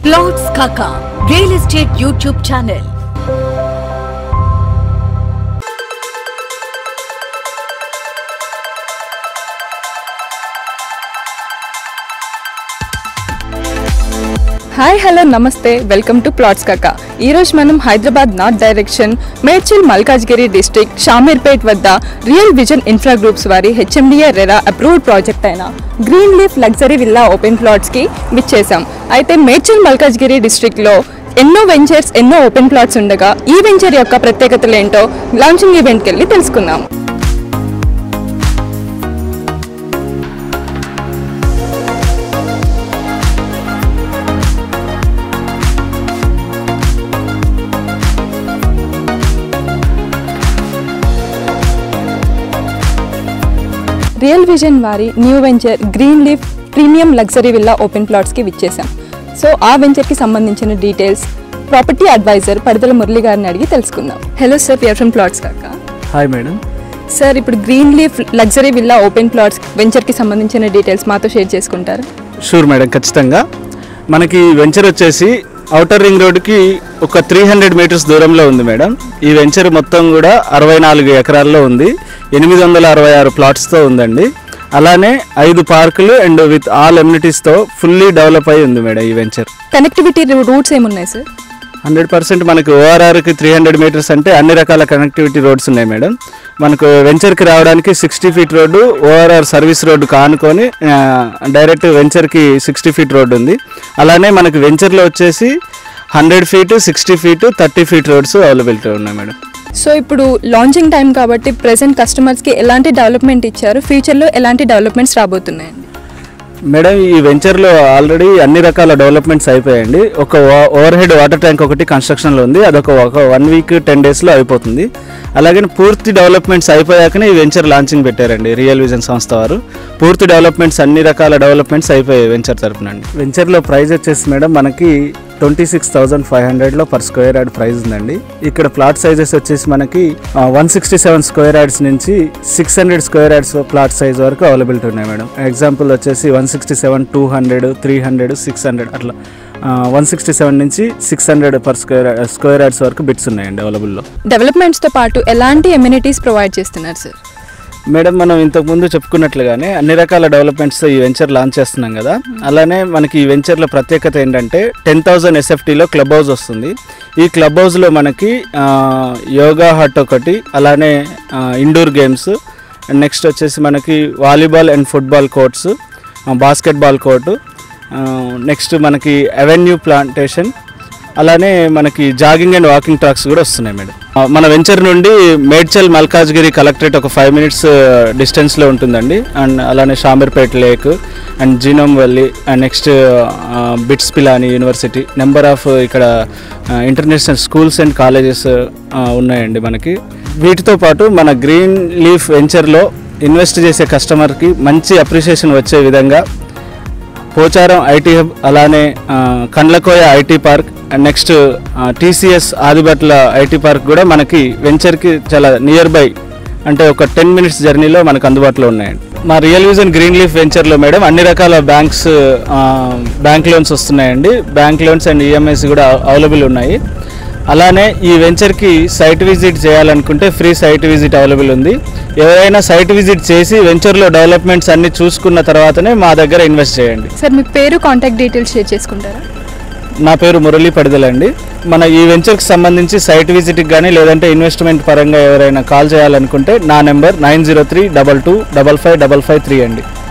plots Kaka real estate YouTube channel hi hello నమస్తే welcome to Plots Kaka ఈరోజు మనం Hyderabad north direction Medchal Malkajgiri district Shamirpet వద్ద Real Vision Infra Groups వారి HMDA RERA approved project అయిన Green Leaf luxury villa open ప్లాట్స్కి విచ్చేసాం అయితే మేడ్చల్ మల్కాజ్గిరి డిస్ట్రిక్ట్లో ఎన్నో వెంచర్స్ ఎన్నో ఓపెన్ ప్లాట్స్ ఉండగా ఈ వెంచర్ యొక్క ప్రత్యేకతలు ఏంటో లాంచింగ్ ఈవెంట్కి వెళ్ళి తెలుసుకుందాం రియల్ విజన్ వారి new venture Green Leaf premium luxury villa open ప్లాట్స్కి విచ్చేసాం సో ఆ వెంచర్కి సంబంధించిన details property advisor Padidala Murali గారిని అడిగి తెలుసుకుందాం హలో సార్ పియర్ from Plots Kaka hi madam sir ఇప్పుడు Green Leaf luxury villa open plots వెంచర్కి సంబంధించిన డీటెయిల్స్ మాతో షేర్ చేసుకుంటారు షూర్ మేడం ఖచ్చితంగా మనకి వెంచర్ వచ్చేసి అవుటర్ రింగ్ రోడ్కి ఒక త్రీ హండ్రెడ్ మీటర్స్ దూరంలో ఉంది మేడం ఈ వెంచర్ మొత్తం కూడా అరవై నాలుగు ఎకరాల్లో ఉంది ఎనిమిది వందల అరవై ఆరు ప్లాట్స్తో ఉందండి అలానే ఐదు పార్కులు అండ్ విత్ ఆల్ ఎమ్యూనిటీస్తో ఫుల్లీ డెవలప్ అయి ఉంది మేడం ఈ వెంచర్ కనెక్టివిటీ రూట్స్ ఏమున్నాయి సార్ హండ్రెడ్ పర్సెంట్ మనకు ఓఆర్ఆర్కి త్రీ హండ్రెడ్ మీటర్స్ అంటే అన్ని రకాల కనెక్టివిటీ రోడ్స్ ఉన్నాయి మేడం మనకు వెంచర్కి రావడానికి sixty feet road ORR service road కానుకొని ఆ, డైరెక్ట్ వెంచర్కి సిక్స్టీ ఫీట్ రోడ్డు ఉంది అలానే మనకు వెంచర్లో వచ్చేసి hundred feet sixty feet thirty feet roads availability ఉన్నాయి మేడం సో ఇప్పుడు లాంచింగ్ టైం కాబట్టి ప్రెసెంట్ కస్టమర్స్కి ఎలాంటి డెవలప్మెంట్ ఇచ్చారు ఫ్యూచర్లో ఎలాంటి డెవలప్మెంట్స్ రాబోతున్నాయండి మేడం ఈ వెంచర్లో ఆల్రెడీ అన్ని రకాల డెవలప్మెంట్స్ అయిపోయాయండి ఒక ఓవర్ హెడ్ వాటర్ ట్యాంక్ ఒకటి కన్స్ట్రక్షన్లో ఉంది అదొక ఒక వన్ వీక్ టెన్ డేస్లో అయిపోతుంది అలాగే పూర్తి డెవలప్మెంట్స్ అయిపోయాకనే ఈ వెంచర్ లాంచింగ్ పెట్టారండి రియల్ విజన్ సంస్థ వారు పూర్తి డెవలప్మెంట్స్ అన్ని రకాల డెవలప్మెంట్స్ అయిపోయాయి వెంచర్ తరపునండి వెంచర్లో ప్రైస్ వచ్చేసి మేడం మనకి ట్వంటీ సిక్స్ థౌసండ్ ఫైవ్ హండ్రెడ్లో పర్ స్క్వేర్ యార్డ్ ప్రైస్ ఉందండి ఇక్కడ ప్లాట్ సైజెస్ వచ్చేసి మనకి one sixty seven square yards నుంచి six hundred square yards plot size వరకు అవైలబిలిటీ ఉన్నాయి మేడం ఎగ్జాంపుల్ వచ్చేసి one sixty seven two hundred three hundred six hundred అట్లా వన్ సిక్స్టీ సెవెన్ నుంచి six hundred per square square yards వరకు bits ఉన్నాయండి అవైలబుల్లో డెవలప్మెంట్స్తో పాటు ఎలాంటి ఎమ్యూనిటీస్ ప్రొవైడ్ చేస్తున్నారు సార్ మేడం మనం ఇంతకుముందు చెప్పుకున్నట్లుగానే అన్ని రకాల డెవలప్మెంట్స్ ఈ వెంచర్ లాంచ్ చేస్తున్నాం కదా అలానే మనకి ఈ వెంచర్లో ప్రత్యేకత ఏంటంటే టెన్ థౌజండ్ ఎస్ఎఫ్టీలో క్లబ్ హౌస్ వస్తుంది ఈ క్లబ్ హౌస్లో మనకి ఆ, యోగా హట్ ఒకటి అలానే ఆ, ఇండోర్ గేమ్స్ నెక్స్ట్ వచ్చేసి మనకి volleyball and football courts basketball court next మనకి అవెన్యూ ప్లాంటేషన్ అలానే మనకి జాగింగ్ అండ్ వాకింగ్ ట్రాక్స్ కూడా వస్తున్నాయి మేడం ఆ, మన వెంచర్ నుండి మేడ్చల్ మల్కాజ్గిరి కలెక్టరేట్ ఒక ఫైవ్ మినిట్స్ డిస్టెన్స్లో ఉంటుందండి అండ్ అలానే Shamirpet lake and Genome Valley and next BITS Pilani university number of ఇక్కడ ఇంటర్నేషనల్ స్కూల్స్ అండ్ కాలేజెస్ ఉన్నాయండి మనకి వీటితో పాటు మన గ్రీన్ లీఫ్ వెంచర్లో ఇన్వెస్ట్ చేసే కస్టమర్కి మంచి అప్రిషియేషన్ వచ్చే విధంగా పోచారం ఐటీ హబ్ అలానే ఆ, Kandlakoya IT park and next TCS Adibatla IT park కూడా మనకి వెంచర్కి చాలా నియర్ బై అంటే ఒక టెన్ మినిట్స్ జర్నీలో మనకు అందుబాటులో ఉన్నాయండి మా రియల్ విజన్ గ్రీన్ లీఫ్ వెంచర్లో మేడం అన్ని రకాల బ్యాంక్స్ బ్యాంక్ లోన్స్ వస్తున్నాయండి బ్యాంక్ లోన్స్ అండ్ ఈఎంఐస్ కూడా అవైలబుల్ ఉన్నాయి అలానే ఈ వెంచర్కి సైట్ విజిట్ చేయాలనుకుంటే ఫ్రీ సైట్ విజిట్ అవైలబుల్ ఉంది ఎవరైనా సైట్ విజిట్ చేసి వెంచర్లో డెవలప్మెంట్స్ అన్ని చూసుకున్న తర్వాతనే మా దగ్గర ఇన్వెస్ట్ చేయండి సార్ మీ పేరు కాంటాక్ట్ డీటెయిల్స్ షేర్ చేసుకుంటారా నా పేరు మురళీ పడిదలండి మన ఈ వెంచర్కి సంబంధించి సైట్ విజిట్కి కానీ లేదంటే ఇన్వెస్ట్మెంట్ పరంగా ఎవరైనా కాల్ చేయాలనుకుంటే నా number nine zero three double two double five double five three అండి